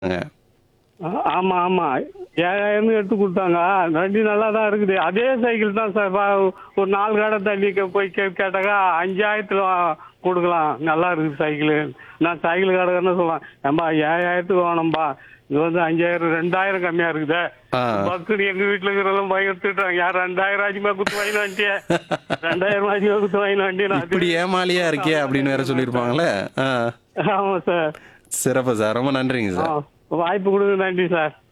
ஆ- ஆமா ஆமா ஏழாயிரம் எடுத்து கொடுத்தாங்க வண்டி நல்லா தான் இருக்குது அதே சைக்கிள் தான் சார் பா- ஒரு நாலு கடை தள்ளி கே- போய் கே கேட்டாக்கா அஞ்சாயிரத்துல வா- கொடுக்கலாம் நல்லா இருக்குது சைக்கிள் நான் சைக்கிள் கடைக்காரன்னு சொல்லலாம் ஏம்பா ஏழாயிரத்துக்கு வேணும்பா இது வந்து அஞ்சாயிரம் ரெண்டாயிரம் கம்மியா இருக்குதே ஆ. பக்குனு எங்க வீட்டுல இருக்கிறவங்க பயம் எடுத்துட்டாங்க யார் ரெண்டாயிரம் ஆச்சுமா குத்து வாங்கி வண்டிய ரெண்டாயிரம் ஆச்சுமா குத்து வாங்கி வண்டி நான் இப்படி ஏமாலியா இருக்கே அப்படின்னு வேற சொல்லியிருப்பாங்களே ஆ ஆமா சார் சிறப்பு சார் ரொம்ப நன்றிங்க ஆ, சார் வாய்ப்பு கொடுங்க நன்றி சார்